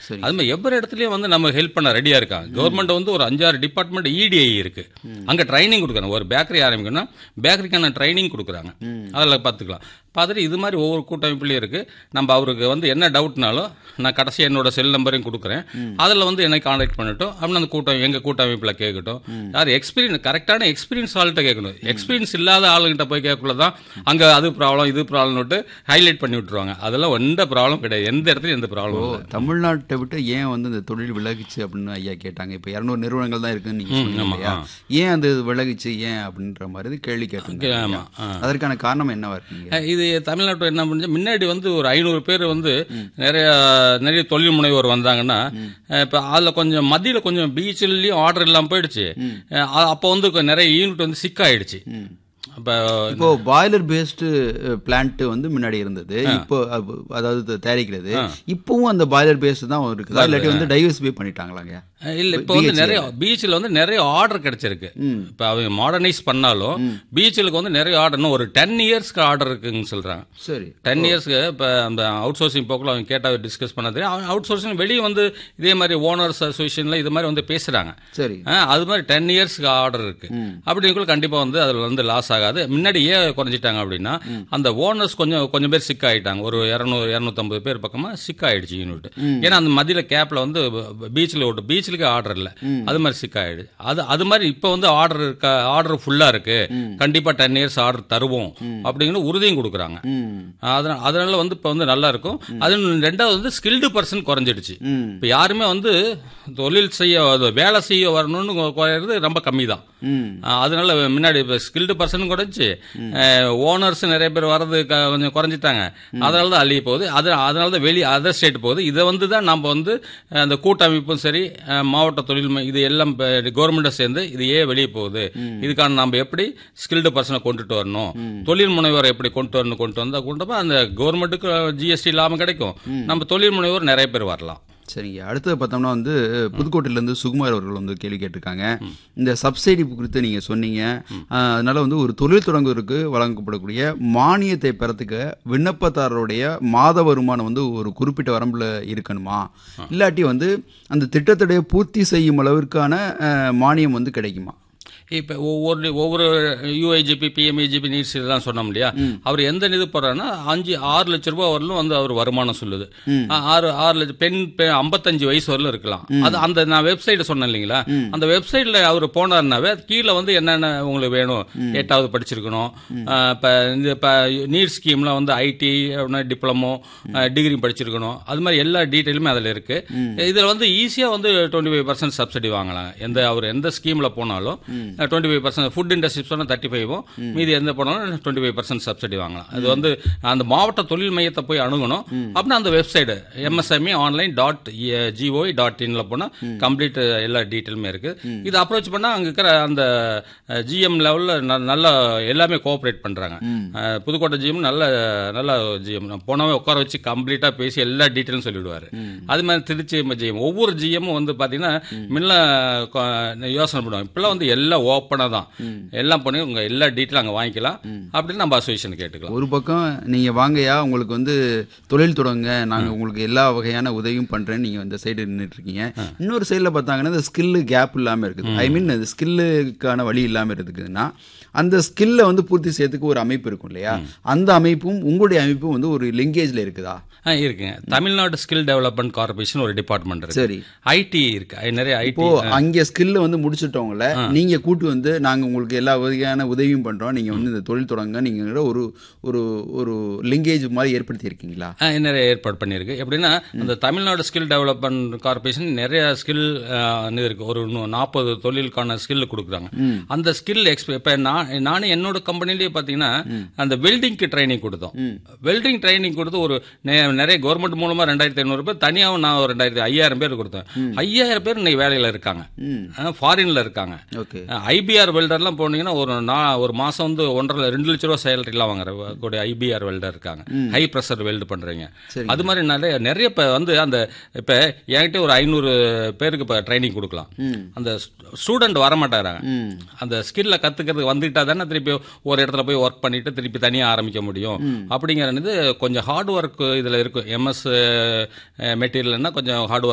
சரி. அது மாதிரி எவ்வொரு இடத்துலயும் வந்து நம்ம ஹெல்ப் பண்ண ரெடியா இருக்காங்க கவர்மெண்ட் வந்து ஒரு அஞ்சாறு டிபார்ட்மெண்ட் இடிஐ இருக்கு அங்க ட்ரைனிங் கொடுக்குறாங்க ஒரு பேக்கரி ஆரம்பிக்கணும்னா பேக்கரிக்கான ட்ரைனிங் கொடுக்குறாங்க அதில் பார்த்துக்கலாம் பார்த்துட்டு இது மாதிரி ஒவ்வொரு கூட்டமைப்புலையும் இருக்கு நம்ம அவருக்கு வந்து என்ன டவுட்னாலும் நான் கடைசி என்னோட செல் நம்பரையும் கொடுக்குறேன் அதில் வந்து என்னை காண்டாக்ட் பண்ணட்டும் அப்படின்னு அந்த கூட்டம் எங்க கூட்டமைப்பில் கேட்கட்டும் யார் எக்ஸ்பீரியன்ஸ் கரெக்டான எக்ஸ்பீரியன்ஸ் ஆள்கிட்ட கேட்கணும் எக்ஸ்பீரியன்ஸ் இல்லாத ஆளுகிட்ட போய் கேட்கக்குள்ள தான் அங்கே அது ப்ராப்ளம் இது ப்ராப்ளம்னுட்டு ஹைலைட் பண்ணி விட்டுருவாங்க அதெல்லாம் எந்த ப்ராப்ளம் கிடையாது எந்த இடத்துலையும் எந்த ப்ராப்ளம் ஓ இல்லை தமிழ்நாட்டை விட்டு ஏன் வந்து இந்த தொழில் விலகுச்சு அப்படின்னு ஐயா கேட்டாங்க இப்போ இரநூறு நிறுவனங்கள் தான் இருக்குன்னு நீங்க சொன்னீங்க ஆமா, இல்லையா ஏன் அது விலகுச்சு ஏன் அப்படின்ற மாதிரி கேள்வி கேட்டாங்க ஆமா, ஆ. அதற்கான காரணம் என்னவா இருக்கீங்க அஹ் இது தமிழ்நாட்டில் என்ன பண்ணுச்சு முன்னாடி வந்து ஒரு ஐநூறு பேர் வந்து நிறைய நிறைய தொழில் முனைவோர் வந்தாங்கன்னா இப்போ அதில் கொஞ்சம் மத்தியில் கொஞ்சம் பீச்சிலையும் ஆர்டர் இல்லாமல் போயிடுச்சு அஹ் அப்போ வந்து கொ- நிறைய யூனிட் வந்து சிக்காயிடுச்சு அப்போ இப்போ பாய்லர் பேஸ்டு பிளான்ட் வந்து முன்னாடி இருந்தது இப்போ அது- அதாவது தயாரிக்கிறது இப்பவும் அந்த பாய்லர் பேஸ்டு தான் இருக்குதா இல்லாட்டி வந்து டைவர்சிஃபை பண்ணிட்டாங்களாங்க இல்லை இப்போ வந்து நிறைய பீச்சில் வந்து நிறைய ஆர்டர் கிடைச்சிருக்கு இப்போ அவங்க மாடர்னைஸ் பண்ணாலும் பீச்சிலுக்கு வந்து நிறைய ஆர்டர் ஒரு டென் இயர்ஸ்க்கு ஆர்டர் இருக்குன்னு சொல்கிறாங்க சரி டென் இயர்ஸ்க்கு இப்போ அந்த அவுட் சோர்சிங் போக்கில் அவங்க கேட்டால் டிஸ்கஸ் பண்ணது அவங்க அவுட் சோர்சிங் வெளியே வந்து இதே மாதிரி ஓனர்ஸ் அசோசியேஷனில் இது மாதிரி வந்து பேசுகிறாங்க சரி அது மாதிரி டென் இயர்ஸ்க்கு ஆர்டர் இருக்கு அப்படிங்குள்ள கண்டிப்பாக வந்து அதில் வந்து லாஸ் ஆகாது முன்னாடி ஏன் குறைஞ்சிட்டாங்க அப்படின்னா அந்த ஓனர்ஸ் கொஞ்சம் கொஞ்சம் பேர் சிக் ஆயிட்டாங்க ஒரு இரநூறு இரநூத்தம்பது பேர் பக்கமாக சிக் ஆயிடுச்சு யூனிட் ஏன்னா அந்த மத்தியில் கேப்பில் வந்து பீச்சில் ஓட்டு பீச்சிலுக்கு ஆர்டர் இல்லை அது மாதிரி சிக் ஆயிடுச்சு அது அது மாதிரி இப்போ வந்து ஆர்டர் இருக்க ஆர்டர் ஃபுல்லாக இருக்கு கண்டிப்பாக டென் இயர்ஸ் ஆர்டர் தருவோம் அப்படிங்கிற உறுதியும் கொடுக்குறாங்க ம் அதனால அதனால வந்து இப்போ வந்து நல்லா இருக்கும் அது ரெண்டாவது வந்து ஸ்கில்டு பர்சன் குறைஞ்சிடுச்சு ம் இப்போ யாருமே வந்து தொழில் செய்ய அது வேலை செய்ய வரணும்னு கொ- குறையிறது ரொம்ப கம்மி தான் ம் அதனால முன்னாடி இப்போ ஸ்கில்டு பர்சன் குறைஞ்சி ஓனர்ஸ் நிறைய பேர் வர்றது க- கொஞ்சம் குறைஞ்சிட்டாங்க அதனால தான் அழிய போகுது அது அதனால தான் வெளியே அதர் ஸ்டேட் போகுது இதை வந்து தான் நம்ம வந்து அஹ், அந்த கூட்டமைப்பும் சரி அஹ், மாவட்ட தொழில் மை- இது எல்லாம் கவர்மெண்ட்டை சேர்ந்து இது ஏன் வெளியே போகுது இதுக்கான நம்ம எப்படி ஸ்கில்டு பர்சனை கொண்டுட்டு வரணும் தொழில் முனைவோரை எப்படி கொண்டு வரணும் கொண்டு வந்தா கொண்டு போய் அந்த கவர்மெண்ட்டுக்கு ஜிஎஸ்டி இல்லாமல் கிடைக்கும் நம்ம தொழில் முனைவோர் நிறைய பேர் வரலாம் சரிங்க அடுத்தது பார்த்தோம்னா வந்து புதுக்கோட்டையிலேருந்து சுகுமார் அவர்கள் வந்து கேள்வி கேட்டிருக்காங்க இந்த சப்சிடி குறித்து நீங்கள் சொன்னீங்க ஆஹ், அதனால வந்து ஒரு தொழில் தொடங்குவதற்கு வழங்கப்படக்கூடிய மானியத்தை பெறத்துக்கு விண்ணப்பதாரருடைய மாத வருமானம் வந்து ஒரு குறிப்பிட்ட வரம்பில் இருக்கணுமா இல்லாட்டி வந்து அந்த திட்டத்துடைய பூர்த்தி செய்யும் அளவிற்கான ஆஹ், மானியம் வந்து கிடைக்குமா இப்போ ஒவ்வொரு ஒவ்வொரு யூஐஜிபி பிஎம்ஐஜிபி நீட்ஸ் இதெல்லாம் சொன்னோம் இல்லையா அவர் எந்த இது போடுறாருன்னா அஞ்சு ஆறு லட்ச ரூபாய் வரலும் வந்து அவர் வருமானம் சொல்லுது ஆ, ஆறு ஆறு லட்சம் பெண் பெ- ஐம்பத்தஞ்சு வயசு வரலும் இருக்கலாம் அது அந்த நான் வெப்சைட் சொன்னேன் இல்லைங்களா அந்த வெப்சைட்ல அவர் போனாருனாவே கீழே வந்து என்னென்ன உங்களுக்கு வேணும் எட்டாவது படிச்சிருக்கணும் ஆ, இப்ப இந்த இப்போ நீட் ஸ்கீம்ல வந்து ஐடி டிப்ளமோ டிகிரி படிச்சிருக்கணும் அது மாதிரி எல்லா டீட்டெயிலுமே அதில் இருக்கு இதில் வந்து ஈஸியாக வந்து டுவெண்ட்டி ஃபைவ் பர்சன்ட் சப்சிடி வாங்கலாம் எந்த அவர் எந்த ஸ்கீமில் போனாலும் twenty five percent food industry சொன்னால் தேர்ட்டி ஃபைவும் மீதி எந்த போனாலும் டுவெண்ட்டி ஃபைவ் பர்சன்ட் சப்சிடி வாங்கலாம் அது வந்து அந்த மாவட்ட தொழில் மையத்தை போய் அணுகணும் அப்படின்னா அந்த website MSME online dot G O I dot இன்ல போனால் கம்ப்ளீட் எல்லா டீட்டெயிலுமே இருக்கு இது அப்ரோச் பண்ணால் அங்கே இருக்கிற அந்த ஜிஎம் லெவலில் நல்ல எல்லாமே கோஆப்ரேட் பண்ணுறாங்க புதுக்கோட்டை ஜிஎம் நல்ல நல்ல ஜிஎம் போனவே உட்கார வச்சு கம்ப்ளீட்டாக பேசி எல்லா டீட்டெயிலும் சொல்லிவிடுவார் அது மாதிரி திருச்சி ஜிஎம் ஒவ்வொரு ஜிஎம்மும் வந்து பார்த்தீங்கன்னா முன்ன கொ- யோசனை பண்ணுவாங்க இப்பெல்லாம் வந்து எல்லாம் ஓப்பனாக தான் எல்லாம் பண்ணி உங்கள் எல்லா டீட்டெயிலும் அங்கே வாங்கிக்கலாம் அப்படின்னு நம்ம அசோசியேஷன் கேட்டுக்கலாம் ஒரு பக்கம் நீங்கள் வாங்கய்யா உங்களுக்கு வந்து தொழில் தொடங்க நாங்கள் உங்களுக்கு எல்லா வகையான உதவியும் பண்ணுறேன்னு நீங்கள் இந்த சைடு நின்றுட்டு இருக்கீங்க இன்னொரு சைடில் பார்த்தாங்கன்னா இந்த ஸ்கில்லு கேப் இல்லாமல் இருக்குது ஐ மீன் இந்த ஸ்கில்லுக்கான வழி இல்லாமல் இருக்குதுன்னா அந்த ஸ்கில்லை வந்து பூர்த்தி செய்யறதுக்கு ஒரு அமைப்பு இருக்கும் இல்லையா அந்த அமைப்பும் உங்களுடைய அமைப்பும் வந்து ஒரு லிங்கேஜில் இருக்குதா ஆ இருக்குங்க தமிழ்நாடு ஸ்கில் டெவலப்மெண்ட் கார்பரேஷன் ஒரு டிபார்ட்மெண்ட் இருக்கு சரி ஐடி இருக்கு அது நிறைய ஐடி இப்போ அங்கே ஸ்கில்ல வந்து முடிச்சிட்டவங்கள நீங்க கூட்டு வந்து நாங்க உங்களுக்கு எல்லா வகையான உதவியும் பண்றோம் நீங்க வந்து இந்த தொழில் தொடங்க நீங்கிற ஒரு ஒரு ஒரு லிங்கேஜ் மாதிரி ஏற்படுத்தி இருக்கீங்களா ஆ, நிறைய ஏற்பாடு பண்ணியிருக்கு எப்படின்னா அந்த தமிழ்நாடு ஸ்கில் டெவலப்மெண்ட் கார்பரேஷன் நிறைய ஸ்கில் இது இருக்கு ஒரு நாற்பது தொழிலுக்கான ஸ்கில் கொடுக்குறாங்க அந்த ஸ்கில் எக்ஸ்ப இப்போ நான் நானும் என்னோட கம்பெனிலேயே பார்த்தீங்கன்னா அந்த வெல்டிங்க்கு ட்ரைனிங் கொடுத்தோம் வெல்டிங் ட்ரைனிங் கொடுத்து ஒரு நெ- நிறைய கவர்மெண்ட் மூலமா ரெண்டாயிரத்தி ஐநூறு பேர் தனியாகவும் நான் ஒரு ரெண்டாயிரத்தி ஐயாயிரம் பேர் கொடுத்தேன் ஐயாயிரம் பேர் இன்னைக்கு வேலையில் இருக்காங்க ஃபாரின்ல இருக்காங்க ஓகே ஐபிஆர் வெல்டர்லாம் போனீங்கன்னா ஒரு நா ஒரு மாசம் வந்து ஒன்றரை ரெண்டு லட்ச ரூபா சேலரிலாம் வாங்குற கூடிய ஐபிஆர் வெல்டர் இருக்காங்க ஹை ப்ரெஷர் வெல்டு பண்றீங்க சரி. அது மாதிரி நிறைய நிறைய இப்போ வந்து அந்த இப்போ என்கிட்ட ஒரு ஐநூறு பேருக்கு இப்போ ட்ரைனிங் கொடுக்கலாம் அந்த ஸ்டூடெண்ட் வரமாட்டாங்க அந்த ஸ்கில்ல கத்துக்கிறதுக்கு வந்துட்டா தானே திருப்பி ஒரு இடத்துல போய் ஒர்க் பண்ணிட்டு திருப்பி தனியாக ஆரம்பிக்க முடியும் அப்படிங்கிறது கொஞ்சம் ஹார்ட் ஒர்க் இதில் இருக்கும் எம்எஸ் மெட்டீரியல்னா கொஞ்சம் ஹார்ட்